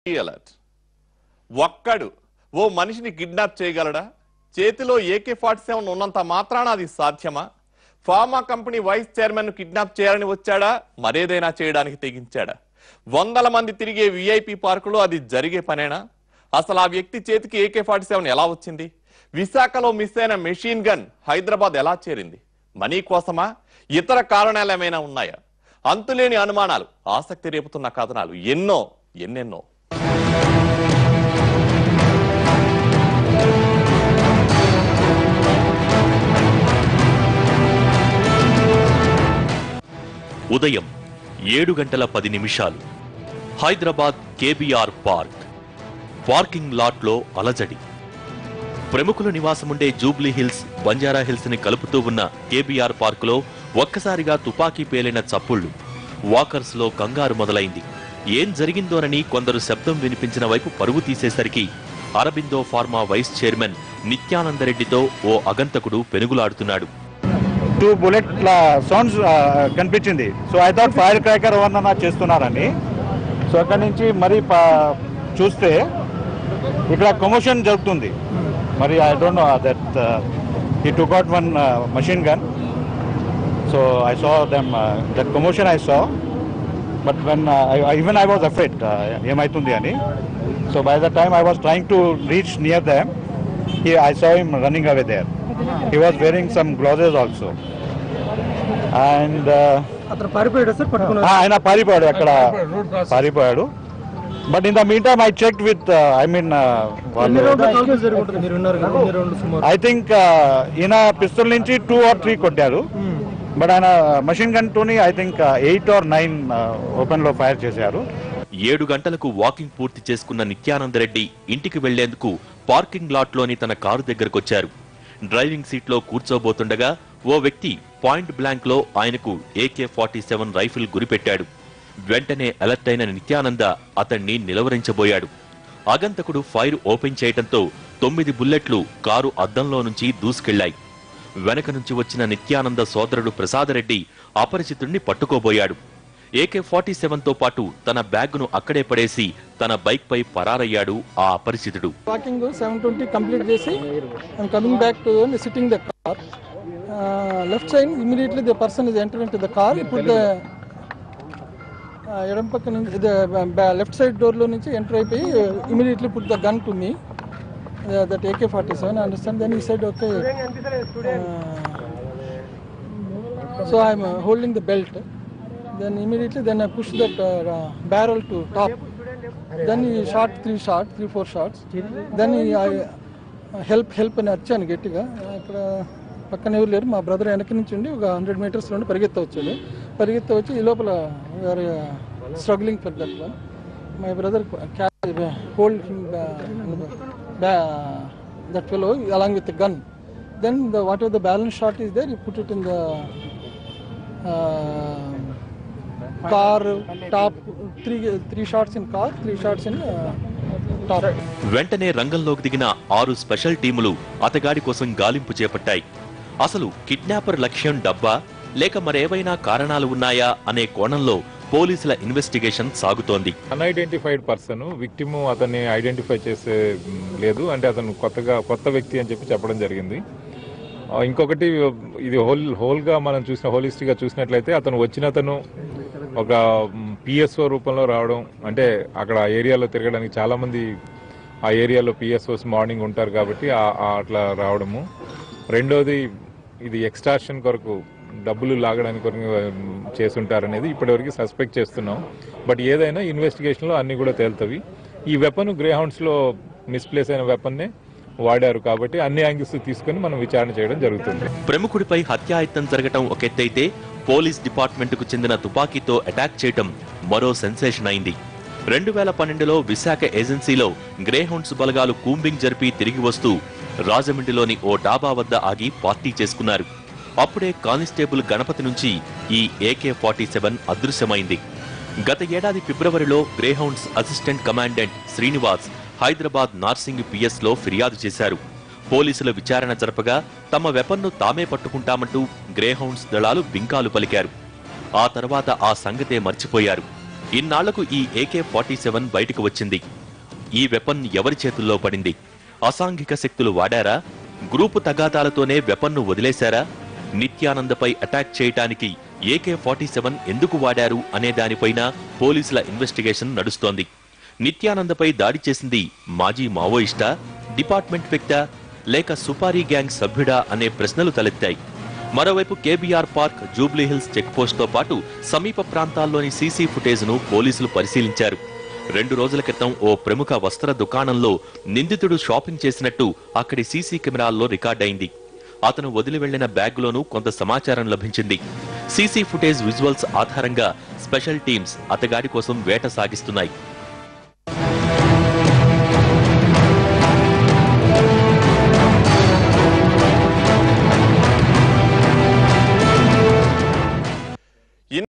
Alert ఒక్కడు ఓ మనిషిని kidnap చేయగలడా చేతిలో ఏకే ఫార్టీ సెవెన్ ఉన్నంత మాత్రాన అది సాధ్యమా ఫార్మా కంపెనీ వైస్ చైర్మన్ ను కిడ్నాప్ చేయాలని వచ్చాడా మరేదైనా చేయడానికి తెగించాడా వందల మంది తిరిగే విఐపి పార్కులో అది జరిగే పనేనా అసలు ఆ వ్యక్తి చేతికి ఏకే ఫార్టీ సెవెన్ ఎలా వచ్చింది విశాఖలో మిస్ అయిన మెషిన్ గన్ హైదరాబాద్ ఎలా చేరింది మనీ కోసమా ఇతర కారణాలు ఏమైనా ఉన్నాయా అంతులేని అనుమానాలు ఆసక్తి రేపుతున్న కథనాలు ఎన్నో ఎన్నెన్నో ఉదయం ఏడు గంటల పది నిమిషాలు హైదరాబాద్ కేబీఆర్ పార్క్ పార్కింగ్ లాట్లో అలజడి ప్రముఖుల నివాసముండే జూబ్లీ హిల్స్ బంజారా హిల్స్ ని కలుపుతూ ఉన్న కేబీఆర్ పార్కులో ఒక్కసారిగా తుపాకీ పేలిన చప్పుళ్లు వాకర్స్ లో కంగారు మొదలైంది ఏం జరిగిందోనని కొందరు శబ్దం వినిపించిన వైపు పరుగు తీసేసరికి అరబిందో ఫార్మా వైస్ చైర్మన్ నిత్యానందరెడ్డితో ఓ అగంతకుడు పెనుగులాడుతున్నాడు టూ బుల్లెట్ సౌండ్స్ కనిపించింది so I thought fire cracker ఏమన్నా చేస్తున్నారని సో అక్కడి నుంచి మరి ప- చూస్తే ఇక్కడ కమోషన్ జరుగుతుంది మరి I don't know that he took out one machine gun so I saw them that commotion I saw but when even I was afraid ఏమవుతుంది అని so by the time I was trying to reach near them I saw him running away there he was wearing some gloves also and అతను పారిపోయాడు sir పట్టుకున్నారు ఆయన పారిపోయాడు అక్కడ పారిపోయాడు but in the mean time I check with I mean ఎన్ని వాళ్ళు రౌండ్ల calls జరుగుతుంది మీరు ఉన్నారు కదా ఎన్ని రౌండ్లు సుమారు ఐ థింక్ ఈయన పిస్తల్ నుంచి టూ ఆర్ త్రీ కొట్టారు బట్ ఆయన మషిన్ గన్ తోని I think eight or nine open లో ఫైర్ చేశారు ఏడు గంటలకు వాకింగ్ పూర్తి చేసుకున్న నిత్యానందరెడ్డి ఇంటికి వెళ్లేందుకు పార్కింగ్ లాట్లోని తన కారు దగ్గరకొచ్చారు డ్రైవింగ్ సీట్లో కూర్చోబోతుండగా ఓ వ్యక్తి పాయింట్ బ్లాంక్ లో ఆయనకు ఏకే ఫార్టీ సెవెన్ రైఫిల్ గురిపెట్టాడు వెంటనే అలర్ట్ అయిన నిత్యానంద అతన్ని నిలవరించబోయాడు ఆగంతకుడు ఫైర్ ఓపెన్ చేయడంతో తొమ్మిది బుల్లెట్లు కారు అద్దంలో నుంచి దూసుకెళ్లాయి వెనక నుంచి వచ్చిన నిత్యానంద సోదరుడు ప్రసాదరెడ్డి అపరిచితుణ్ణి పట్టుకోబోయాడు ఏకే ఫార్టీ సెవెన్ తో పాటు తన బ్యాగ్ను అక్కడే పడేసి తన బైక్ పై పరారయ్యాడు ఆ అపరిచితుడు వాకింగ్ సెవెన్ ట్వంటీ కంప్లీట్ చేసి I'm coming back to sitting the car left side immediately the person is enter into the car ఇప్పుడు ద ఎడం పక్క నుంచి లెఫ్ట్ సైడ్ డోర్లో నుంచి ఎంటర్ అయిపోయి immediately put the gun to me that AK forty seven understand then ఈ side okay so I'm holding the belt then immediately then I push that uh, uh, barrel to top. Then he shot three shots, three four shots. Then he, I uh, help help అని వచ్చాను గట్టిగా అక్కడ పక్కన ఎవరు లేరు మా brother వెనక నుంచి ఉండి ఒక హండ్రెడ్ మీటర్స్ నుండి పరిగెత్త వచ్చాడు పరిగెత్త వచ్చి ఈ లోపల struggling for that one my brother hold that fellow along with gun then the whatever the balance shot is there you put it in the car top three three shots in car three shots in top వెంటనే రంగంలోకి దిగిన ఆరు special టీములు అతగాడి కోసం గాలింపు చేపట్టాయి అసలు kidnapper లక్ష్యం డబ్బా లేక మరేవైనా కారణాలు ఉన్నాయా అనే కోణంలో పోలీసుల ఇన్వెస్టిగేషన్ సాగుతోంది అన్ఐడెంటిఫైడ్ పర్సన్ విక్టిమ్ అతన్ని ఐడెంటిఫై చేసే మ్, లేదు అంటే అతను కొత్తగా కొత్త వ్యక్తి అని చెప్పి చెప్పడం జరిగింది ఆ, ఇంకొకటి ఇది హోల్ హోల్గా మనం చూసిన హోలిస్టిక్గా చూసినట్లయితే అతను వచ్చిన అతను ఒక పిఎస్ఓ రూపంలో రావడం అంటే అక్కడ ఆ ఏరియాలో తిరగడానికి చాలామంది ఆ ఏరియాలో పిఎస్ఓస్ మార్నింగ్ ఉంటారు కాబట్టి ఆ- ఆ అట్లా రావడము రెండోది ఇది ఎక్స్ట్రాక్షన్ కొరకు డబ్బులు లాగడానికి కొరకు చేసుంటారనేది ఇప్పటివరకు సస్పెక్ట్ చేస్తున్నాం బట్ ఏదైనా ఇన్వెస్టిగేషన్లో అన్ని కూడా తేలుతవి ఈ వెపన్ గ్రే హౌండ్స్లో మిస్ప్లేస్ అయిన వెపన్నే వాడారు కాబట్టి అన్ని యాంగిల్స్ తీసుకొని మనం విచారణ చేయడం జరుగుతుంది ప్రముఖుడిపై హత్యాయత్నం జరగటం ఒక ఎత్తైతే పోలీస్ డిపార్ట్మెంట్కు చెందిన తుపాకీతో అటాక్ చేయటం మరో సెన్సేషన్ అయింది రెండు వేల పన్నెండులో విశాఖ ఏజెన్సీలో గ్రేహౌండ్స్ బలగాలు కూంబింగ్ జరిపి తిరిగి వస్తూ రాజమండ్రిలోని ఓ డాబా వద్ద ఆగి పార్టీ చేసుకున్నారు అప్పుడే కానిస్టేబుల్ గణపతి నుంచి ఈ ఏకే ఫార్టీ సెవెన్ అదృశ్యమైంది గత ఏడాది ఫిబ్రవరిలో Greyhounds assistant commandant Srinivas Hyderabad Narsing PS లో ఫిర్యాదు చేశారు పోలీసుల విచారణ జరపగా తమ వెపన్ను తామే పట్టుకుంటామంటూ గ్రేహౌండ్స్ దళాలు బింకాలు పలికారు ఆ తర్వాత ఆ సంగతే మర్చిపోయారు ఇన్నాళ్లకు ఈ ఏకే ఫార్టీ సెవెన్ బయటకు వచ్చింది ఈ వెపన్ ఎవరి చేతుల్లో పడింది అసాంఘిక శక్తులు వాడారా గ్రూపు తగాదాలతోనే వెపన్ను వదిలేశారా నిత్యానందపై అటాక్ చేయటానికి ఏకే ఫార్టీ సెవెన్ ఎందుకు వాడారు అనే దానిపైన పోలీసుల ఇన్వెస్టిగేషన్ నడుస్తోంది నిత్యానందపై దాడి చేసింది మాజీ మావోయిస్టా డిపార్ట్మెంట్ వ్యక్తా లేక సుపారీ గ్యాంగ్ సభ్యుడా అనే ప్రశ్నలు తలెత్తాయి మరోవైపు KBR park Jubilee Hills check పోస్ట్తో పాటు సమీప ప్రాంతాల్లోని సీసీ ఫుటేజ్ను పోలీసులు పరిశీలించారు రెండు రోజుల క్రితం ఓ ప్రముఖ వస్త్ర దుకాణంలో నిందితుడు షాపింగ్ చేసినట్టు అక్కడి సీసీ కెమెరాల్లో రికార్డైంది అతను వదిలి వెళ్లిన బ్యాగ్లోనూ కొంత సమాచారం లభించింది సీసీ ఫుటేజ్ విజువల్స్ ఆధారంగా స్పెషల్ టీమ్స్ అతగాడి కోసం వేట సాగిస్తున్నాయి